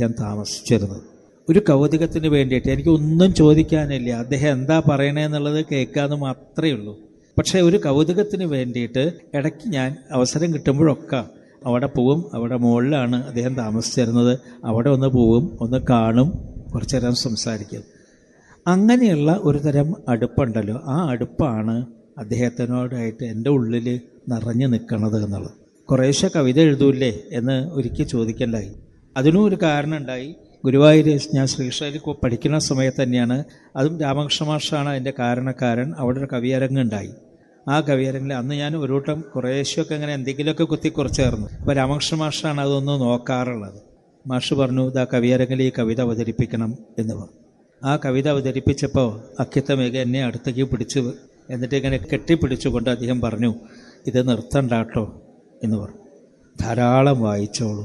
അദ്ദേഹം താമസിച്ചിരുന്നത് ഒരു കൗതുകത്തിന് വേണ്ടിയിട്ട് എനിക്ക് ഒന്നും ചോദിക്കാനില്ല അദ്ദേഹം എന്താ പറയണേന്നുള്ളത് കേൾക്കാന്ന് മാത്രമേ ഉള്ളൂ പക്ഷേ ഒരു കൗതുകത്തിന് വേണ്ടിയിട്ട് ഇടയ്ക്ക് ഞാൻ അവസരം കിട്ടുമ്പോഴൊക്കെ അവിടെ പോവും അവിടെ മുകളിലാണ് അദ്ദേഹം താമസിച്ചിരുന്നത് അവിടെ ഒന്ന് പോവും ഒന്ന് കാണും കുറച്ചു നേരം സംസാരിക്കും അങ്ങനെയുള്ള ഒരു തരം അടുപ്പുണ്ടല്ലോ ആ അടുപ്പാണ് അദ്ദേഹത്തിനോടായിട്ട് എൻ്റെ ഉള്ളിൽ നിറഞ്ഞു നിൽക്കണത് എന്നുള്ളത് കുറേശ്ശെ കവിത എഴുതൂല്ലേ എന്ന് ഒരിക്കൽ ചോദിക്കണ്ടായി അതിനും ഒരു കാരണം ഉണ്ടായി ഗുരുവായൂർ ഞാൻ ശ്രീശൈലി പഠിക്കുന്ന സമയത്ത് തന്നെയാണ് അതും രാമകൃഷ്ണ മാഷാണ് അതിൻ്റെ കാരണക്കാരൻ അവിടെ ഒരു കവിയരങ്ങുണ്ടായി ആ കവിയരങ്ങിൽ അന്ന് ഞാൻ ഒരു വട്ടം കുറേശ്ശൊക്കെ ഇങ്ങനെ എന്തെങ്കിലുമൊക്കെ കുത്തി കുറച്ചായിരുന്നു അപ്പോൾ രാമകൃഷ്ണ മാഷാണ് അതൊന്ന് നോക്കാറുള്ളത് മാഷ് പറഞ്ഞു ഇതാ കവിയരങ്ങിൽ ഈ കവിത അവതരിപ്പിക്കണം എന്ന് പറഞ്ഞു ആ കവിത അവതരിപ്പിച്ചപ്പോൾ അക്കിത്തമേഘ എന്നെ അടുത്തേക്ക് പിടിച്ച് എന്നിട്ട് ഇങ്ങനെ കെട്ടിപ്പിടിച്ചുകൊണ്ട് അദ്ദേഹം പറഞ്ഞു ഇത് നിർത്തണ്ടാട്ടോ എന്ന് പറഞ്ഞു ധാരാളം വായിച്ചോളൂ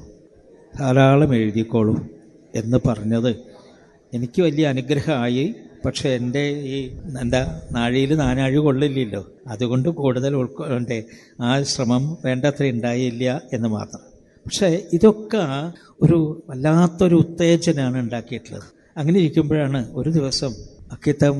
ധാരാളം എഴുതിക്കോളൂ എന്ന് പറഞ്ഞത് എനിക്ക് വലിയ അനുഗ്രഹമായി പക്ഷെ എൻ്റെ ഈ എന്താ നാഴിയിൽ നാനാഴി കൊള്ളില്ലല്ലോ അതുകൊണ്ട് കൂടുതൽ ഉൾക്കൊള്ളണ്ടേ ആ ശ്രമം വേണ്ടത്ര ഉണ്ടായില്ല എന്ന് മാത്രം പക്ഷേ ഇതൊക്കെ ഒരു വല്ലാത്തൊരു ഉത്തേജനമാണ് ഉണ്ടാക്കിയിട്ടുള്ളത് അങ്ങനെ ഇരിക്കുമ്പോഴാണ് ഒരു ദിവസം അക്കിത്തം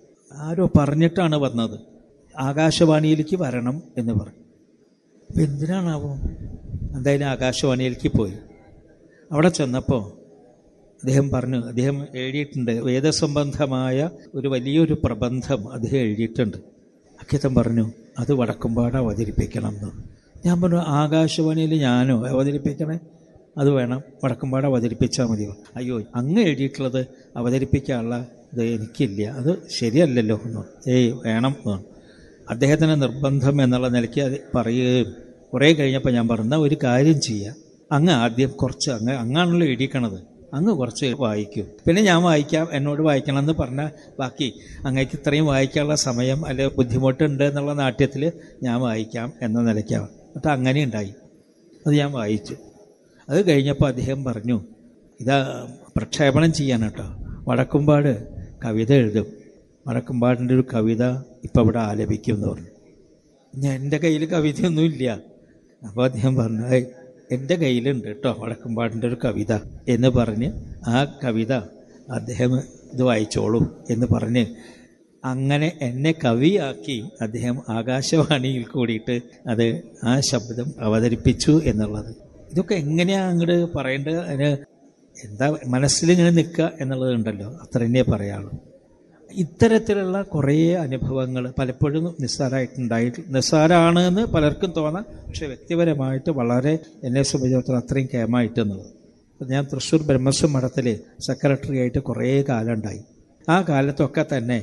ആരോ പറഞ്ഞിട്ടാണ് വന്നത് ആകാശവാണിയിലേക്ക് വരണം എന്ന് പറഞ്ഞു അപ്പം എന്തിനാണാവോ എന്തായാലും ആകാശവാണിയിലേക്ക് പോയി അവിടെ ചെന്നപ്പോൾ അദ്ദേഹം പറഞ്ഞു അദ്ദേഹം എഴുതിയിട്ടുണ്ട് വേദസംബന്ധമായ ഒരു വലിയൊരു പ്രബന്ധം അദ്ദേഹം എഴുതിയിട്ടുണ്ട് അക്കിത്തം പറഞ്ഞു അത് വടക്കുംപാട് അവതരിപ്പിക്കണം എന്ന് ഞാൻ പറഞ്ഞു ആകാശവാണിയിൽ ഞാനോ അവതരിപ്പിക്കണേ അത് വേണം വടക്കുംപാട് അവതരിപ്പിച്ചാൽ മതിയോ അയ്യോ അങ്ങ് എഴുതിയിട്ടുള്ളത് അവതരിപ്പിക്കാനുള്ള ഇത് എനിക്കില്ല അത് ശരിയല്ലല്ലോ എന്ന് ഏയ് വേണം എന്ന് അദ്ദേഹത്തിന് നിർബന്ധം എന്നുള്ള നിലയ്ക്ക് അത് പറയുകയും കുറേ കഴിഞ്ഞപ്പോൾ ഞാൻ പറഞ്ഞ ഒരു കാര്യം ചെയ്യാം അങ്ങ് ആദ്യം കുറച്ച് അങ്ങ് അങ്ങാണല്ലോ എഴുതിക്കണത് അങ്ങ് കുറച്ച് വായിക്കും പിന്നെ ഞാൻ വായിക്കാം എന്നോട് വായിക്കണം എന്ന് പറഞ്ഞാൽ ബാക്കി അങ്ങേക്ക് ഇത്രയും വായിക്കാനുള്ള സമയം അല്ലെ ബുദ്ധിമുട്ടുണ്ട് എന്നുള്ള നാട്യത്തിൽ ഞാൻ വായിക്കാം എന്ന നിലയ്ക്കാണ് എന്നിട്ട് അങ്ങനെ ഉണ്ടായി അത് ഞാൻ വായിച്ചു അത് കഴിഞ്ഞപ്പോൾ അദ്ദേഹം പറഞ്ഞു ഇതാ പ്രക്ഷേപണം ചെയ്യാൻ കേട്ടോ വടക്കുംപാട് കവിത എഴുതും വടക്കുംപാടിൻ്റെ ഒരു കവിത ഇപ്പം ഇവിടെ ആലപിക്കും എന്ന് പറഞ്ഞു ഞാൻ എൻ്റെ കയ്യിൽ കവിതയൊന്നുമില്ല അപ്പോൾ അദ്ദേഹം പറഞ്ഞു "ഏയ്, എൻ്റെ കയ്യിലുണ്ട് കേട്ടോ വടക്കുംപാടിൻ്റെ ഒരു കവിത എന്ന് പറഞ്ഞ് ആ കവിത അദ്ദേഹം ഇത് വായിച്ചോളൂ എന്ന് പറഞ്ഞ് അങ്ങനെ എന്നെ കവിയാക്കി അദ്ദേഹം ആകാശവാണിയിൽ കൂടിയിട്ട് അത് ആ ശബ്ദം അവതരിപ്പിച്ചു എന്നുള്ളത് ഇതൊക്കെ എങ്ങനെയാണ് അങ്ങോട്ട് പറയേണ്ടത് അതിന് എന്താ മനസ്സിലിങ്ങനെ നിൽക്കുക എന്നുള്ളതുണ്ടല്ലോ അത്ര തന്നെ പറയാനുള്ളൂ ഇത്തരത്തിലുള്ള കുറേ അനുഭവങ്ങൾ പലപ്പോഴും നിസ്സാരമായിട്ടുണ്ടായിട്ട് നിസ്സാരമാണ് എന്ന് പലർക്കും തോന്നാം പക്ഷെ വ്യക്തിപരമായിട്ട് വളരെ എന്നെ സംബന്ധിച്ചിടത്തോളം അത്രയും കേമായിട്ടെന്നുള്ളത് അപ്പോൾ ഞാൻ തൃശ്ശൂർ ബ്രഹ്മസ്വം മഠത്തിൽ സെക്രട്ടറി ആയിട്ട് കുറേ കാലം ഉണ്ടായി ആ കാലത്തൊക്കെ തന്നെ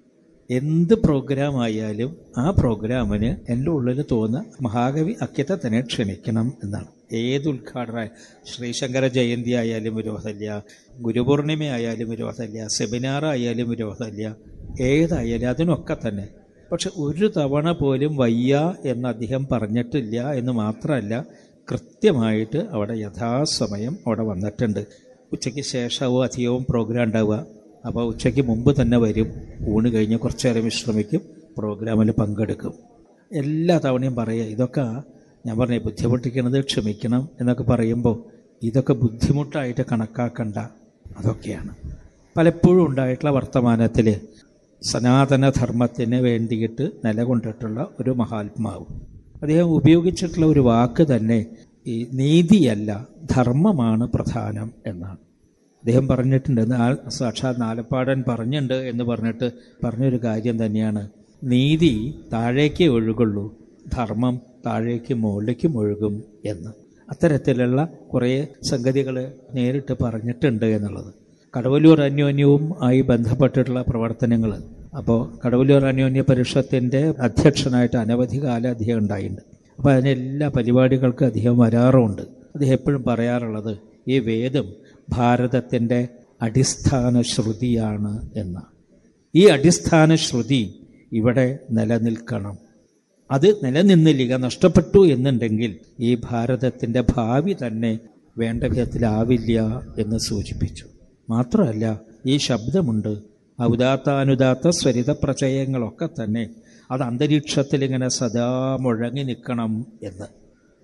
എന്ത് പ്രോഗ്രാം ആയാലും ആ പ്രോഗ്രാമിന് എൻ്റെ ഉള്ളിൽ തോന്നുന്ന മഹാകവി അക്കിത്തെ തന്നെ ക്ഷണിക്കണം എന്നാണ് ഏത് ഉദ്ഘാടന ശ്രീശങ്കര ജയന്തി ആയാലും വിരോധമില്ല ഗുരുപൂർണിമ ആയാലും വിരോധമില്ല സെമിനാർ ആയാലും വിരോധമില്ല ഏതായാലും അതിനൊക്കെ തന്നെ പക്ഷെ ഒരു തവണ പോലും വയ്യ എന്ന് അദ്ദേഹം പറഞ്ഞിട്ടില്ല എന്ന് മാത്രമല്ല കൃത്യമായിട്ട് അവിടെ യഥാസമയം അവിടെ വന്നിട്ടുണ്ട് ഉച്ചയ്ക്ക് ശേഷവും അധികവും പ്രോഗ്രാം ഉണ്ടാവുക അപ്പോൾ ഉച്ചയ്ക്ക് മുമ്പ് തന്നെ വരും ഊണ് കഴിഞ്ഞ് കുറച്ച് നേരം വിശ്രമിക്കും പ്രോഗ്രാമിൽ പങ്കെടുക്കും എല്ലാ തവണയും പറയുക ഇതൊക്കെ ഞാൻ പറഞ്ഞ ബുദ്ധിമുട്ടിക്കണത് ക്ഷമിക്കണം എന്നൊക്കെ പറയുമ്പോൾ ഇതൊക്കെ ബുദ്ധിമുട്ടായിട്ട് കണക്കാക്കണ്ട അതൊക്കെയാണ് പലപ്പോഴും ഉണ്ടായിട്ടുള്ള വർത്തമാനത്തിൽ സനാതനധർമ്മത്തിന് വേണ്ടിയിട്ട് നിലകൊണ്ടിട്ടുള്ള ഒരു മഹാത്മാവ് അദ്ദേഹം ഉപയോഗിച്ചിട്ടുള്ള ഒരു വാക്ക് തന്നെ ഈ നീതിയല്ല ധർമ്മമാണ് പ്രധാനം എന്നാണ് അദ്ദേഹം പറഞ്ഞിട്ടുണ്ട് നാ- സാക്ഷാത് നാലപ്പാടൻ പറഞ്ഞിട്ടുണ്ട് എന്ന് പറഞ്ഞിട്ട് പറഞ്ഞൊരു കാര്യം തന്നെയാണ് നീതി താഴേക്ക് ഒഴുകുള്ളൂ ധർമ്മം താഴേക്ക് മുകളിലേക്കും ഒഴുകും എന്ന് അത്തരത്തിലുള്ള കുറേ സംഗതികൾ നേരിട്ട് പറഞ്ഞിട്ടുണ്ട് എന്നുള്ളത് കടവല്ലൂർ അന്യോന്യവും ആയി ബന്ധപ്പെട്ടിട്ടുള്ള പ്രവർത്തനങ്ങൾ അപ്പോൾ കടവല്ലൂർ അന്യോന്യ പരിഷത്തിൻ്റെ അധ്യക്ഷനായിട്ട് അനവധി കാലം അദ്ദേഹം ഉണ്ടായിട്ടുണ്ട് അപ്പോൾ അതിന് എല്ലാ പരിപാടികൾക്കും അദ്ദേഹം വരാറുമുണ്ട് അദ്ദേഹം എപ്പോഴും പറയാറുള്ളത് ഈ വേദം ഭാരതത്തിൻ്റെ അടിസ്ഥാന ശ്രുതിയാണ് എന്ന് ഈ അടിസ്ഥാന ശ്രുതി ഇവിടെ നിലനിൽക്കണം അത് നിലനിന്നില്ല നഷ്ടപ്പെട്ടു എന്നുണ്ടെങ്കിൽ ഈ ഭാരതത്തിൻ്റെ ഭാവി തന്നെ വേണ്ട വിധത്തിലാവില്ല എന്ന് സൂചിപ്പിച്ചു മാത്രമല്ല ഈ ശബ്ദമുണ്ട് ആ ഉദാത്താനുദാത്ത സ്വരിത പ്രചയങ്ങളൊക്കെ തന്നെ അത് അന്തരീക്ഷത്തിൽ ഇങ്ങനെ സദാ മുഴങ്ങി നിൽക്കണം എന്ന്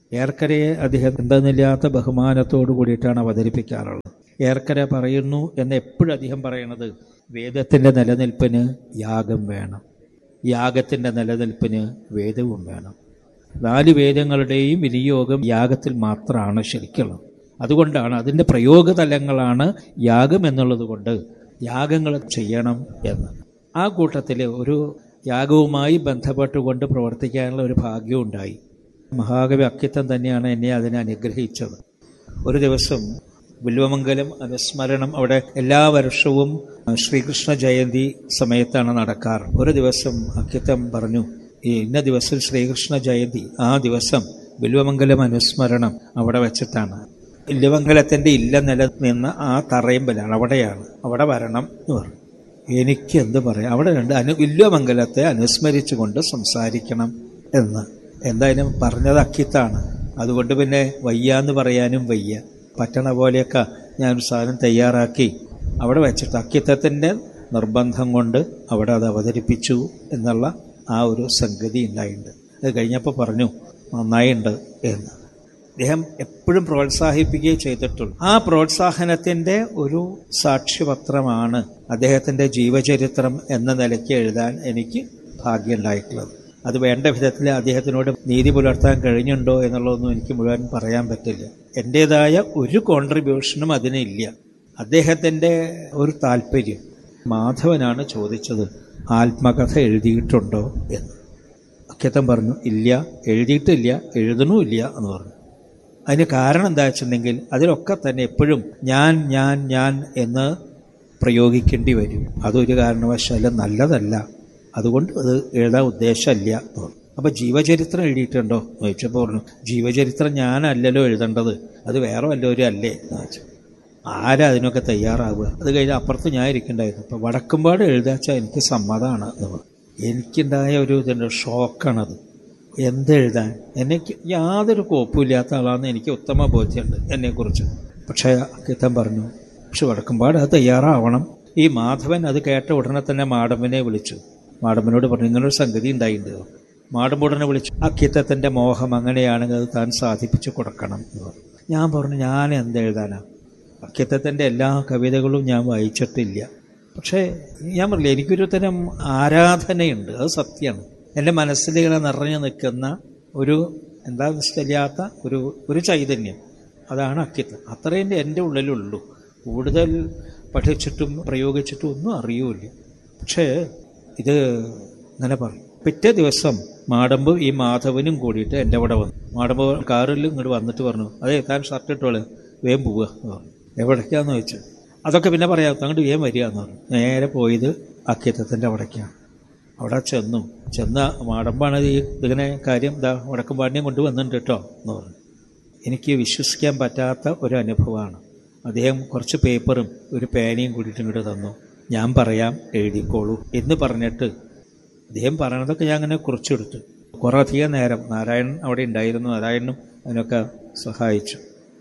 ഏർക്കരയെ അദ്ദേഹം എന്തെന്നില്ലാത്ത ബഹുമാനത്തോടു കൂടിയിട്ടാണ് അവതരിപ്പിക്കാറുള്ളത് ഏർക്കര പറയുന്നു എന്ന് എപ്പോഴും അദ്ദേഹം പറയണത് വേദത്തിൻ്റെ നിലനിൽപ്പിന് യാഗം വേണം യാഗത്തിൻ്റെ നിലനിൽപ്പിന് വേദവും വേണം നാല് വേദങ്ങളുടെയും വിനിയോഗം യാഗത്തിൽ മാത്രമാണ് ശരിക്കുള്ളത് അതുകൊണ്ടാണ് അതിൻ്റെ പ്രയോഗതലങ്ങളാണ് യാഗം എന്നുള്ളത് കൊണ്ട് യാഗങ്ങൾ ചെയ്യണം എന്ന് ആ കൂട്ടത്തിൽ ഒരു യാഗവുമായി ബന്ധപ്പെട്ടുകൊണ്ട് പ്രവർത്തിക്കാനുള്ള ഒരു ഭാഗ്യം ഉണ്ടായി മഹാകവി അക്കിത്തം തന്നെയാണ് എന്നെ അതിനെ അനുഗ്രഹിച്ചത് ഒരു ദിവസം വില്വമംഗലം അനുസ്മരണം അവിടെ എല്ലാ വർഷവും ശ്രീകൃഷ്ണ ജയന്തി സമയത്താണ് നടക്കാറ് ഒരു ദിവസം അക്കിത്തം പറഞ്ഞു ഈ ഇന്ന ദിവസം ശ്രീകൃഷ്ണ ജയന്തി ആ ദിവസം വില്വമംഗലം അനുസ്മരണം അവിടെ വെച്ചിട്ടാണ് വില്വമംഗലത്തിന്റെ ഇല്ല നില നിന്ന ആ തറയമ്പലാണ് അവിടെയാണ് അവിടെ വരണം എന്ന് പറഞ്ഞു എനിക്ക് എന്ത് പറയാം അവിടെ രണ്ട് അനു വില്വമംഗലത്തെ അനുസ്മരിച്ചുകൊണ്ട് സംസാരിക്കണം എന്ന് എന്തായാലും പറഞ്ഞത് അക്കിത്താണ് അതുകൊണ്ട് പിന്നെ വയ്യാന്ന് പറയാനും വയ്യ പറ്റണ പോലെയൊക്കെ ഞാൻ ഒരു സാധനം തയ്യാറാക്കി അവിടെ വെച്ചിട്ട് അക്കിത്തത്തിൻ്റെ നിർബന്ധം കൊണ്ട് അവിടെ അത് അവതരിപ്പിച്ചു എന്നുള്ള ആ ഒരു സംഗതി ഉണ്ടായിട്ടുണ്ട് അത് കഴിഞ്ഞപ്പോൾ പറഞ്ഞു നന്നായിട്ടുണ്ട് എന്ന് അദ്ദേഹം എപ്പോഴും പ്രോത്സാഹിപ്പിക്കുകയും ചെയ്തിട്ടുള്ളൂ ആ പ്രോത്സാഹനത്തിൻ്റെ ഒരു സാക്ഷ്യപത്രമാണ് അദ്ദേഹത്തിൻ്റെ ജീവചരിത്രം എന്ന നിലയ്ക്ക് എഴുതാൻ എനിക്ക് ഭാഗ്യമുണ്ടായിട്ടുള്ളത് അത് വേണ്ട വിധത്തിൽ അദ്ദേഹത്തിനോട് നീതി പുലർത്താൻ കഴിഞ്ഞുണ്ടോ എന്നുള്ളതൊന്നും എനിക്ക് മുഴുവൻ പറയാൻ പറ്റില്ല എൻ്റേതായ ഒരു കോൺട്രിബ്യൂഷനും അതിനില്ല അദ്ദേഹത്തിൻ്റെ ഒരു താല്പര്യം മാധവനാണ് ചോദിച്ചത് ആത്മകഥ എഴുതിയിട്ടുണ്ടോ എന്ന് അഖ്യത്തം പറഞ്ഞു ഇല്ല എഴുതിയിട്ടില്ല എഴുതണമില്ല എന്ന് പറഞ്ഞു അതിന് കാരണം എന്താ വെച്ചിട്ടുണ്ടെങ്കിൽ അതിലൊക്കെ തന്നെ എപ്പോഴും ഞാൻ ഞാൻ ഞാൻ എന്ന് പ്രയോഗിക്കേണ്ടി വരും അതൊരു കാരണവശാലും നല്ലതല്ല അതുകൊണ്ട് അത് എഴുതാൻ ഉദ്ദേശമല്ല അപ്പോൾ ജീവചരിത്രം എഴുതിയിട്ടുണ്ടോ എന്ന് ചോദിച്ചപ്പോൾ പറഞ്ഞു ജീവചരിത്രം ഞാനല്ലല്ലോ എഴുതേണ്ടത് അത് വേറെ വല്ലവരും അല്ലേ എന്ന് വെച്ചു ആരാ അതിനൊക്കെ തയ്യാറാവുക അത് കഴിഞ്ഞ് അപ്പുറത്ത് ഞാൻ ഇരിക്കണ്ടായിരുന്നു അപ്പോൾ വടക്കുംപാട് എഴുതാച്ചാൽ എനിക്ക് സമ്മതമാണ് എന്ന് പറഞ്ഞു എനിക്കുണ്ടായ ഒരു ഇതുണ്ട് ഷോക്കാണത് എന്തെഴുതാൻ എനിക്ക് യാതൊരു കോപ്പുമില്ലാത്ത ആളാണെന്ന് എനിക്ക് ഉത്തമ ബോധ്യമുണ്ട് എന്നെക്കുറിച്ച് പക്ഷേ കിത്തൻ പറഞ്ഞു പക്ഷെ വടക്കുംപാട് അത് തയ്യാറാവണം ഈ മാധവൻ അത് കേട്ട ഉടനെ തന്നെ മാടമ്പനെ വിളിച്ചു മാടമ്പനോട് പറഞ്ഞു ഇങ്ങനൊരു സംഗതി ഉണ്ടായിട്ടുണ്ട് മാടമ്പ് ഉടനെ വിളിച്ചു അക്കിത്തത്തിൻ്റെ മോഹം അങ്ങനെയാണെങ്കിൽ അത് താൻ സാധിപ്പിച്ചു കൊടുക്കണം എന്ന് പറഞ്ഞു ഞാൻ പറഞ്ഞു ഞാൻ എന്തെഴുതാനാ അക്കിത്തത്തിൻ്റെ എല്ലാ കവിതകളും ഞാൻ വായിച്ചിട്ടില്ല പക്ഷേ ഞാൻ പറഞ്ഞില്ല എനിക്കൊരു തരം ആരാധനയുണ്ട് അത് സത്യമാണ് എൻ്റെ മനസ്സിൽ ഇങ്ങനെ നിറഞ്ഞു നിൽക്കുന്ന ഒരു എന്താ നിശ്ചല്ലാത്ത ഒരു ഒരു ചൈതന്യം അതാണ് അക്കിത്തം അത്രയും എൻ്റെ ഉള്ളിലുള്ളൂ കൂടുതൽ പഠിച്ചിട്ടും പ്രയോഗിച്ചിട്ടും ഒന്നും അറിയൂല പക്ഷേ ഇത് ഇങ്ങനെ പറയും പിറ്റേ ദിവസം മാടമ്പ് ഈ മാധവനും കൂടിയിട്ട് എൻ്റെ അവിടെ വന്നു മാടമ്പ് കാറിൽ ഇങ്ങോട്ട് വന്നിട്ട് പറഞ്ഞു അതെ താൻ ഷർട്ട് ഇട്ടോളെ വേഗം പോവുക എന്ന് പറഞ്ഞു എവിടേക്കാന്ന് ചോദിച്ചു അതൊക്കെ പിന്നെ പറയാം അങ്ങോട്ട് വേഗം വരിക എന്ന് പറഞ്ഞു നേരെ പോയത് അക്കിത്തത്തിൻ്റെ അവിടേക്കാണ് അവിടെ ചെന്നു ചെന്ന മാടമ്പാണ് ഈ ഇതിങ്ങനെ കാര്യം ഇതാ വടക്കുംപാടിനെയും കൊണ്ട് വന്നിട്ടുണ്ട് കേട്ടോ എന്ന് പറഞ്ഞു എനിക്ക് വിശ്വസിക്കാൻ പറ്റാത്ത ഒരു അനുഭവമാണ് അദ്ദേഹം കുറച്ച് പേപ്പറും ഒരു പേനയും കൂടിയിട്ട് ഇങ്ങോട്ട് തന്നു ഞാൻ പറയാം എഴുതിക്കോളൂ എന്ന് പറഞ്ഞിട്ട് അദ്ദേഹം പറയണതൊക്കെ ഞാൻ അങ്ങനെ കുറിച്ചെടുത്തു കുറേ അധികം നേരം നാരായണൻ അവിടെ ഉണ്ടായിരുന്നു നാരായണനും അതിനൊക്കെ സഹായിച്ചു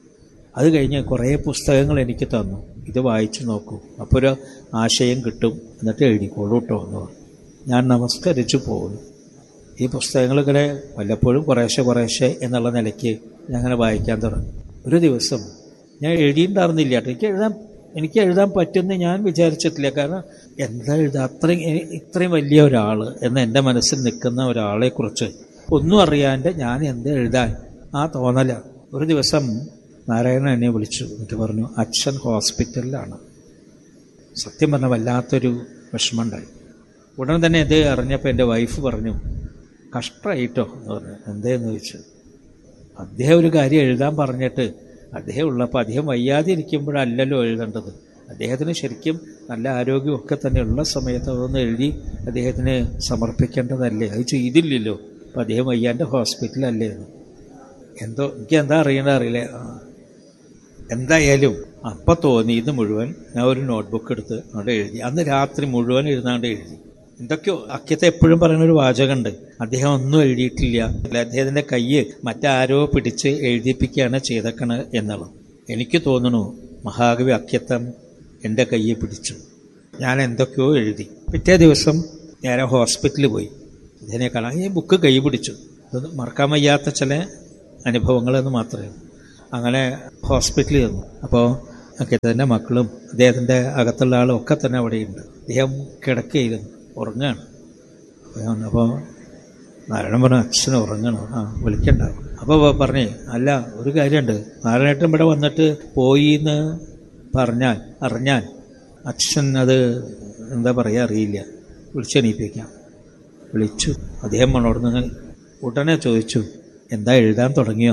അത് കഴിഞ്ഞ് കുറേ പുസ്തകങ്ങൾ എനിക്ക് തന്നു ഇത് വായിച്ചു നോക്കൂ അപ്പോൾ ഒരു ആശയം കിട്ടും എന്നിട്ട് എഴുതിക്കോളൂ കേട്ടോ എന്ന് പറഞ്ഞു ഞാൻ നമസ്കരിച്ചു പോകുന്നു ഈ പുസ്തകങ്ങളിങ്ങനെ വല്ലപ്പോഴും കുറേശ്ശെ കുറേശ്ശെ എന്നുള്ള നിലയ്ക്ക് ഞാൻ അങ്ങനെ വായിക്കാൻ തുടങ്ങി ഒരു ദിവസം ഞാൻ എഴുതിയിട്ടുണ്ടായിരുന്നില്ല കേട്ടോ എനിക്ക് എഴുതാൻ എനിക്ക് എഴുതാൻ പറ്റുമെന്ന് ഞാൻ വിചാരിച്ചിട്ടില്ല കാരണം എന്താ എഴുതാ അത്രയും ഇത്രയും വലിയ ഒരാൾ എന്ന് എൻ്റെ മനസ്സിൽ നിൽക്കുന്ന ഒരാളെക്കുറിച്ച് ഒന്നും അറിയാണ്ട് ഞാൻ എന്താ എഴുതാൻ ആ തോന്നല ഒരു ദിവസം നാരായണൻ എന്നെ വിളിച്ചു എന്നിട്ട് പറഞ്ഞു അച്ഛൻ ഹോസ്പിറ്റലിലാണ് സത്യം പറഞ്ഞ വല്ലാത്തൊരു വിഷമമുണ്ടായി ഉടനെ തന്നെ ഇത് അറിഞ്ഞപ്പോൾ എൻ്റെ വൈഫ് പറഞ്ഞു കഷ്ടമായിട്ടോ എന്ന് പറഞ്ഞു എന്തേന്ന് ചോദിച്ചു അദ്ദേഹം ഒരു കാര്യം എഴുതാൻ പറഞ്ഞിട്ട് അദ്ദേഹം ഉള്ളപ്പോൾ അദ്ദേഹം വയ്യാതെ ഇരിക്കുമ്പോഴല്ലല്ലോ എഴുതേണ്ടത് അദ്ദേഹത്തിന് ശരിക്കും നല്ല ആരോഗ്യമൊക്കെ തന്നെ ഉള്ള സമയത്ത് അതൊന്ന് എഴുതി അദ്ദേഹത്തിന് സമർപ്പിക്കേണ്ടതല്ലേ അത് ചെയ്തില്ലല്ലോ അപ്പം അദ്ദേഹം വയ്യാൻ്റെ ഹോസ്പിറ്റലല്ലേ എന്ന് എന്തോ എനിക്ക് എന്താ അറിയണത് അറിയില്ല എന്തായാലും അപ്പം തോന്നി ഇത് മുഴുവൻ ഞാൻ ഒരു നോട്ട്ബുക്ക് എടുത്ത് അവിടെ എഴുതി അന്ന് രാത്രി മുഴുവൻ എഴുതാണ്ട് എഴുതി എന്തൊക്കെയോ അക്യത്തെ എപ്പോഴും പറയുന്ന ഒരു വാചകമുണ്ട് അദ്ദേഹം ഒന്നും എഴുതിയിട്ടില്ല അദ്ദേഹത്തിന്റെ കയ്യ് മറ്റാരോ പിടിച്ച് എഴുതിപ്പിക്കുകയാണ് ചെയ്തേക്കണത് എന്നുള്ളത് എനിക്ക് തോന്നുന്നു മഹാകവി അക്യത്തം എൻ്റെ കയ്യെ പിടിച്ചു ഞാൻ എന്തൊക്കെയോ എഴുതി പിറ്റേ ദിവസം ഞാൻ ഹോസ്പിറ്റലിൽ പോയി ഇതിനെ കാണാൻ ഈ ബുക്ക് കൈ പിടിച്ചു അത് മറക്കാൻ വയ്യാത്ത ചില അനുഭവങ്ങളെന്ന് മാത്രമേ ഉള്ളൂ അങ്ങനെ ഹോസ്പിറ്റലിൽ ചെന്നു അപ്പോൾ അദ്ദേഹത്തിൻ്റെ മക്കളും അദ്ദേഹത്തിൻ്റെ അകത്തുള്ള ആളും ഒക്കെ തന്നെ അവിടെയുണ്ട് അദ്ദേഹം കിടക്കുകയായിരുന്നു ഉറങ്ങാണ് അപ്പോൾ നാരായണൻ പറഞ്ഞു അച്ഛൻ ഉറങ്ങണം ആ വിളിക്കണ്ട അപ്പോൾ പറഞ്ഞേ അല്ല ഒരു കാര്യമുണ്ട് നാരായണേട്ടൻ ഇവിടെ വന്നിട്ട് പോയി എന്ന് പറഞ്ഞാൽ അറിഞ്ഞാൽ അച്ഛൻ അത് എന്താ പറയുക അറിയില്ല വിളിച്ചെണീപ്പിക്കാം വിളിച്ചു അദ്ദേഹം മണോർന്ന് ഉടനെ ചോദിച്ചു എന്താ എഴുതാൻ തുടങ്ങിയോ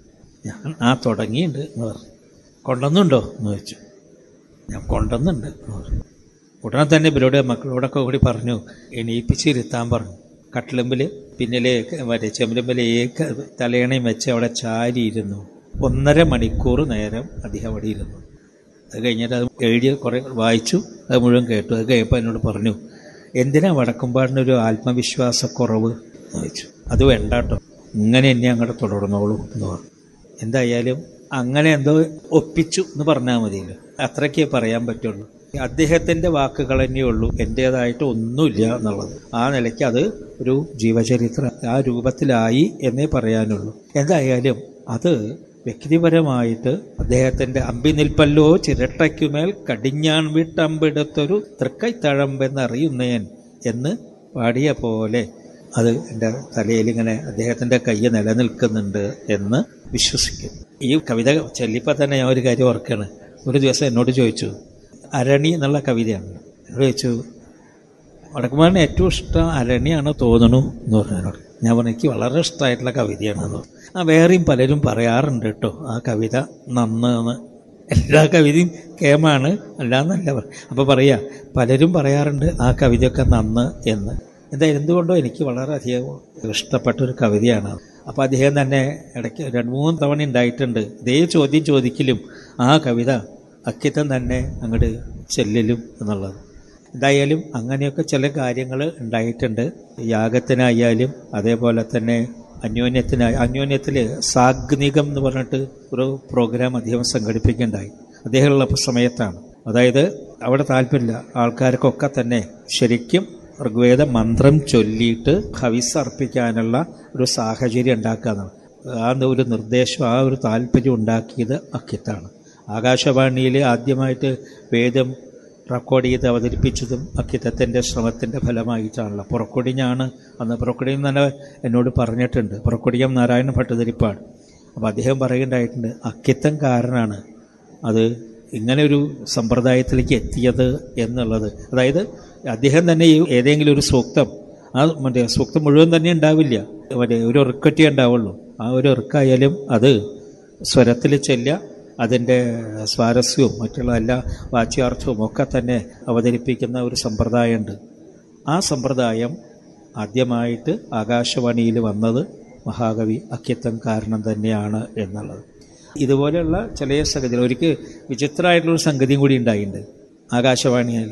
ഞാൻ ആ തുടങ്ങിയിട്ടുണ്ട് എന്ന് പറഞ്ഞു കൊണ്ടുവന്നുണ്ടോ എന്ന് ചോദിച്ചു ഞാൻ കൊണ്ടുവന്നുണ്ട് എന്ന് പറഞ്ഞു ഉടനെ തന്നെ ഇവരോട് മക്കളോടൊക്കെ കൂടി പറഞ്ഞു എണീപ്പിച്ചിരുത്താൻ പറഞ്ഞു കട്ടിലുമ്പിൽ പിന്നിലെ മറ്റേ ചെമ്പലുമ്പിലെ ഏക തലയണയും വെച്ച് അവിടെ ചാരിയിരുന്നു ഒന്നര മണിക്കൂർ നേരം അദ്ദേഹം അവിടെ ഇരുന്നു അത് കഴിഞ്ഞിട്ട് അത് എഴുതി കുറേ വായിച്ചു അത് മുഴുവൻ കേട്ടു അത് കഴിയപ്പോൾ എന്നോട് പറഞ്ഞു എന്തിനാ വടക്കുംപാടിനൊരു ആത്മവിശ്വാസക്കുറവ് എന്ന് ചോദിച്ചു അത് വേണ്ട കേട്ടോ ഇങ്ങനെ എന്നെ അങ്ങോട്ട് തുടർന്നോളൂ എന്ന് പറഞ്ഞു എന്തായാലും അങ്ങനെ എന്തോ ഒപ്പിച്ചു എന്ന് പറഞ്ഞാൽ മതിയല്ലോ അത്രയ്ക്കേ പറയാൻ പറ്റുള്ളൂ അദ്ദേഹത്തിന്റെ വാക്കുകൾ തന്നെയുള്ളൂ എൻ്റേതായിട്ട് ഒന്നുമില്ല എന്നുള്ളത് ആ നിലയ്ക്ക് അത് ഒരു ജീവചരിത്രം ആ രൂപത്തിലായി എന്നേ പറയാനുള്ളൂ എന്തായാലും അത് വ്യക്തിപരമായിട്ട് അദ്ദേഹത്തിന്റെ അമ്പി നിൽപ്പല്ലോ ചിരട്ടയ്ക്കുമേൽ കടിഞ്ഞാൻ വിട്ടമ്പെടുത്തൊരു തൃക്കൈത്തഴമ്പെന്നറിയുന്നേൻ എന്ന് പാടിയ പോലെ അത് എൻ്റെ തലയിൽ ഇങ്ങനെ അദ്ദേഹത്തിന്റെ കൈ നിലനിൽക്കുന്നുണ്ട് എന്ന് വിശ്വസിക്കും ഈ കവിത ചൊല്ലിപ്പോൾ തന്നെ ഞാൻ ഒരു കാര്യം ഓർക്കാണ് ഒരു ദിവസം എന്നോട് ചോദിച്ചു അരണി എന്നുള്ള കവിതയാണ് എന്നോട് ചോദിച്ചു വടക്കുമാറിന് ഏറ്റവും ഇഷ്ടം അരണിയാണ് തോന്നുന്നു എന്ന് പറഞ്ഞു എന്നോട് ഞാൻ പറഞ്ഞു എനിക്ക് വളരെ ഇഷ്ടമായിട്ടുള്ള കവിതയാണെന്ന് ആ വേറെയും പലരും പറയാറുണ്ട് കേട്ടോ ആ കവിത നന്ന് എല്ലാ കവിതയും കേമാണ് അല്ലാന്നല്ല അപ്പോൾ പറയാ പലരും പറയാറുണ്ട് ആ കവിതയൊക്കെ നന്ന് എന്ന് എന്താ എന്തുകൊണ്ടോ എനിക്ക് വളരെയധികം ഇഷ്ടപ്പെട്ട ഒരു കവിതയാണ് അപ്പോൾ അദ്ദേഹം തന്നെ ഇടയ്ക്ക് രണ്ട് മൂന്ന് തവണ ഉണ്ടായിട്ടുണ്ട് ഇതേ ചോദ്യം ചോദിക്കലും ആ കവിത അക്കിത്തം തന്നെ അങ്ങോട്ട് ചെല്ലലും എന്നുള്ളത് എന്തായാലും അങ്ങനെയൊക്കെ ചില കാര്യങ്ങൾ ഉണ്ടായിട്ടുണ്ട് യാഗത്തിനായാലും അതേപോലെ തന്നെ അന്യോന്യത്തിനായി അന്യോന്യത്തിൽ സാഗ്നികം എന്ന് പറഞ്ഞിട്ട് ഒരു പ്രോഗ്രാം അദ്ദേഹം സംഘടിപ്പിക്കുകയുണ്ടായി അദ്ദേഹമുള്ള സമയത്താണ് അതായത് അവിടെ താല്പര്യമില്ല ആൾക്കാർക്കൊക്കെ തന്നെ ശരിക്കും ഋഗ്വേദ മന്ത്രം ചൊല്ലിയിട്ട് ഹവിസ് അർപ്പിക്കാനുള്ള ഒരു സാഹചര്യം ഉണ്ടാക്കുക ആ ഒരു നിർദ്ദേശം ആ ഒരു താല്പര്യം ഉണ്ടാക്കിയത് അക്കിത്താണ് ആകാശവാണിയിൽ ആദ്യമായിട്ട് വേദം റെക്കോർഡ് ചെയ്ത് അവതരിപ്പിച്ചതും അക്കിത്തത്തിൻ്റെ ശ്രമത്തിൻ്റെ ഫലമായിട്ടാണല്ലോ പുറക്കൊടിഞ്ഞാണ് അന്ന് പുറക്കൊടിയും തന്നെ എന്നോട് പറഞ്ഞിട്ടുണ്ട് പുറക്കൊടിയം നാരായണ ഭട്ടതിരിപ്പാട് അപ്പോൾ അദ്ദേഹം പറയുണ്ടായിട്ടുണ്ട് അക്കിത്തം കാരനാണ് അത് ഇങ്ങനെ ഒരു സമ്പ്രദായത്തിലേക്ക് എത്തിയത് എന്നുള്ളത് അതായത് അദ്ദേഹം തന്നെ ഈ ഏതെങ്കിലും ഒരു സൂക്തം ആ മറ്റേ സൂക്തം മുഴുവൻ തന്നെ ഉണ്ടാവില്ല മറ്റേ ഒരു ഇറുക്കറ്റേ ഉണ്ടാവുള്ളൂ ആ ഒരു ഇറുക്കായാലും അത് സ്വരത്തിൽ ചെല്ലുക അതിൻ്റെ സ്വാരസ്യവും മറ്റുള്ള എല്ലാ വാച്യാർത്ഥവും ഒക്കെ തന്നെ അവതരിപ്പിക്കുന്ന ഒരു സമ്പ്രദായമുണ്ട് ആ സമ്പ്രദായം ആദ്യമായിട്ട് ആകാശവാണിയിൽ വന്നത് മഹാകവി അക്കിത്തം കാരണം തന്നെയാണ് എന്നുള്ളത് ഇതുപോലെയുള്ള ചില സംഗതികൾ ഒരിക്കൽ വിചിത്രമായിട്ടുള്ളൊരു സംഗതിയും കൂടി ഉണ്ടായിട്ടുണ്ട് ആകാശവാണിയിൽ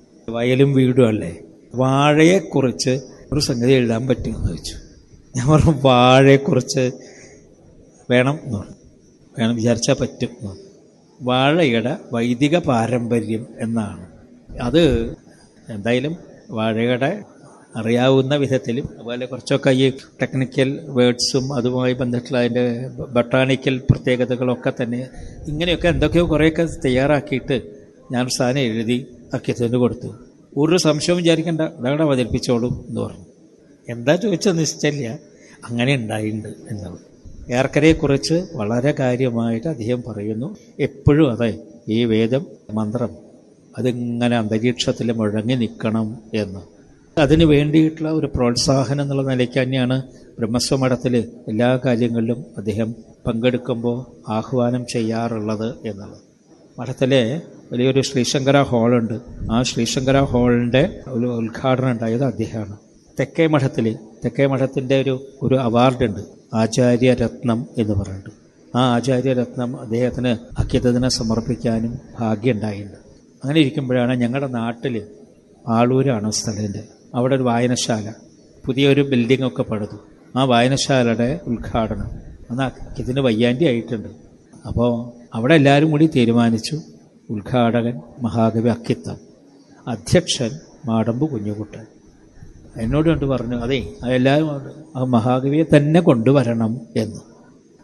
വയലും വീടും അല്ലേ വാഴയെക്കുറിച്ച് ഒരു സംഗതി എഴുതാൻ പറ്റുമെന്ന് ചോദിച്ചു ഞാൻ പറഞ്ഞു വാഴയെക്കുറിച്ച് വേണം എന്ന് പറഞ്ഞു വേണം വിചാരിച്ചാൽ പറ്റും വാഴയുടെ വൈദിക പാരമ്പര്യം എന്നാണ് അത് എന്തായാലും വാഴയുടെ അറിയാവുന്ന വിധത്തിലും അതുപോലെ കുറച്ചൊക്കെ ഈ ടെക്നിക്കൽ വേർഡ്സും അതുമായി ബന്ധപ്പെട്ടുള്ള അതിൻ്റെ ബൊട്ടാണിക്കൽ പ്രത്യേകതകളൊക്കെ തന്നെ ഇങ്ങനെയൊക്കെ എന്തൊക്കെയോ കുറേയൊക്കെ തയ്യാറാക്കിയിട്ട് ഞാൻ സാധനം എഴുതി അക്കിയത്തിന് കൊടുത്തു ഒരു സംശയവും വിചാരിക്കേണ്ട അതവിടെ അവതരിപ്പിച്ചോളൂ എന്ന് പറഞ്ഞു എന്താ ചോദിച്ചത് നിശ്ചയില്ല അങ്ങനെ ഉണ്ടായിട്ടുണ്ട് എന്നുള്ളത് ഏർക്കരയെക്കുറിച്ച് വളരെ കാര്യമായിട്ട് അദ്ദേഹം പറയുന്നു എപ്പോഴും അതെ ഈ വേദം മന്ത്രം അതിങ്ങനെ അന്തരീക്ഷത്തിൽ മുഴങ്ങി നിൽക്കണം എന്ന് അതിന് വേണ്ടിയിട്ടുള്ള ഒരു പ്രോത്സാഹനം എന്നുള്ള നിലയ്ക്ക് തന്നെയാണ് ബ്രഹ്മസ്വമഠത്തിൽ എല്ലാ കാര്യങ്ങളിലും അദ്ദേഹം പങ്കെടുക്കുമ്പോൾ ആഹ്വാനം ചെയ്യാറുള്ളത് എന്നുള്ളത് മഠത്തിലെ വലിയൊരു ശ്രീശങ്കര ഹാളുണ്ട് ആ ശ്രീശങ്കര ഹാളിൻ്റെ ഒരു ഉദ്ഘാടനം ഉണ്ടായത് അദ്ദേഹമാണ് തെക്കേ മഠത്തിൽ തെക്കേ മഠത്തിൻ്റെ ഒരു ഒരു അവാർഡുണ്ട് ആചാര്യരത്നം എന്ന് പറഞ്ഞിട്ട് ആ ആചാര്യരത്നം അദ്ദേഹത്തിന് അക്കിത്തതിനെ സമർപ്പിക്കാനും ഭാഗ്യമുണ്ടായിട്ടുണ്ട് അങ്ങനെ ഇരിക്കുമ്പോഴാണ് ഞങ്ങളുടെ നാട്ടിൽ ആളൂരാണ് സ്ഥലത്തിൻ്റെ അവിടെ ഒരു വായനശാല പുതിയൊരു ബിൽഡിംഗ് ഒക്കെ പടുത്തു ആ വായനശാലയുടെ ഉദ്ഘാടനം അന്ന് ഇതിന് വയ്യാണ്ടി ആയിട്ടുണ്ട് അപ്പോൾ അവിടെ എല്ലാവരും കൂടി തീരുമാനിച്ചു ഉദ്ഘാടകൻ മഹാകവി അക്കിത്തം അധ്യക്ഷൻ മാടമ്പ് കുഞ്ഞുകുട്ടൻ എന്നോട് കണ്ട് പറഞ്ഞു അതെ എല്ലാവരും ആ മഹാകവിയെ തന്നെ കൊണ്ടുവരണം എന്ന്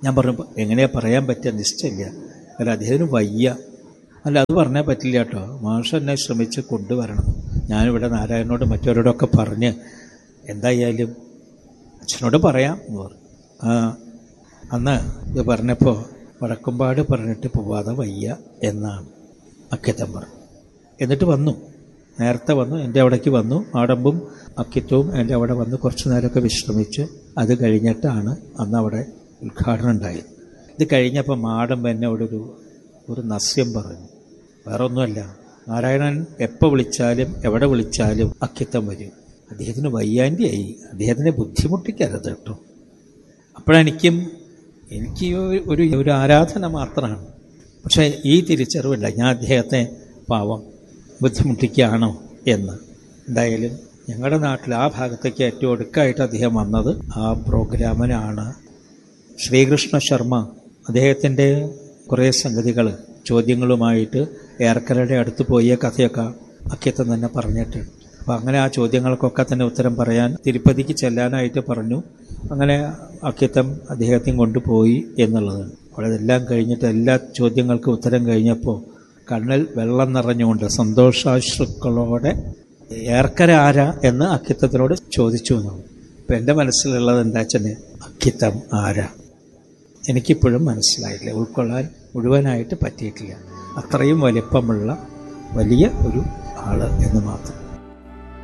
ഞാൻ പറഞ്ഞു എങ്ങനെയാ പറയാൻ പറ്റുക നിശ്ചയില്ല അല്ല അദ്ദേഹത്തിന് വയ്യ അല്ല അത് പറഞ്ഞാൽ പറ്റില്ല കേട്ടോ മാഷ എന്നെ ശ്രമിച്ച് കൊണ്ടുവരണം ഞാനിവിടെ നാരായണനോട് മറ്റവരോടൊക്കെ പറഞ്ഞ് എന്തായാലും അച്ഛനോട് പറയാം എന്ന് പറഞ്ഞു ആ അന്ന് ഇത് പറഞ്ഞപ്പോൾ വടക്കുംപാട് പറഞ്ഞിട്ട് പോവാതെ വയ്യ എന്നാണ് അക്കിത്തം പറഞ്ഞു എന്നിട്ട് വന്നു നേരത്തെ വന്നു എൻ്റെ അവിടേക്ക് വന്നു മാടമ്പും അക്കിത്തവും എൻ്റെ അവിടെ വന്ന് കുറച്ച് നേരമൊക്കെ വിശ്രമിച്ച് അത് കഴിഞ്ഞിട്ടാണ് അന്ന് അവിടെ ഉദ്ഘാടനം ഉണ്ടായത് ഇത് കഴിഞ്ഞപ്പോൾ മാടമ്പ് എന്നോടൊരു ഒരു നസ്യം പറഞ്ഞു വേറെ ഒന്നുമല്ല നാരായണൻ എപ്പോൾ വിളിച്ചാലും എവിടെ വിളിച്ചാലും അക്കിത്തം വരും അദ്ദേഹത്തിന് വയ്യാൻ്റെയായി അദ്ദേഹത്തിനെ ബുദ്ധിമുട്ടിക്കരുത് കേട്ടോ അപ്പോഴെനിക്കും എനിക്ക് ഒരു ഒരു ആരാധന മാത്രമാണ് പക്ഷേ ഈ തിരിച്ചറിവില്ല ഞാൻ അദ്ദേഹത്തെ പാവം ബുദ്ധിമുട്ടിക്കുകയാണോ എന്ന് എന്തായാലും ഞങ്ങളുടെ നാട്ടിൽ ആ ഭാഗത്തേക്ക് ഏറ്റവും ഒടുക്കായിട്ട് അദ്ദേഹം വന്നത് ആ പ്രോഗ്രാമിനാണ് ശ്രീകൃഷ്ണ ശർമ്മ അദ്ദേഹത്തിൻ്റെ കുറേ സംഗതികൾ ചോദ്യങ്ങളുമായിട്ട് ഏർക്കലയുടെ അടുത്ത് പോയ കഥയൊക്കെ അക്കിത്തം തന്നെ പറഞ്ഞിട്ടുണ്ട് അപ്പം അങ്ങനെ ആ ചോദ്യങ്ങൾക്കൊക്കെ തന്നെ ഉത്തരം പറയാൻ തിരുപ്പതിക്ക് ചെല്ലാനായിട്ട് പറഞ്ഞു അങ്ങനെ അക്കിത്തം അദ്ദേഹത്തെയും കൊണ്ടുപോയി എന്നുള്ളതാണ് അവിടെ ഇതെല്ലാം കഴിഞ്ഞിട്ട് എല്ലാ ചോദ്യങ്ങൾക്കും ഉത്തരം കഴിഞ്ഞപ്പോൾ കണ്ണിൽ വെള്ളം നിറഞ്ഞുകൊണ്ട് സന്തോഷാശ്രുക്കളോടെ ഏർക്കര ആരാ എന്ന് അക്കിത്തത്തിനോട് ചോദിച്ചു എന്നാണ് അപ്പം എൻ്റെ മനസ്സിലുള്ളത് എന്താ വെച്ചാൽ അക്കിത്തം ആരാ എനിക്കിപ്പോഴും മനസ്സിലായില്ല ഉൾക്കൊള്ളാൻ മുഴുവനായിട്ട് പറ്റിയിട്ടില്ല അത്രയും വലിപ്പമുള്ള വലിയ ഒരു ആള് എന്ന് മാത്രം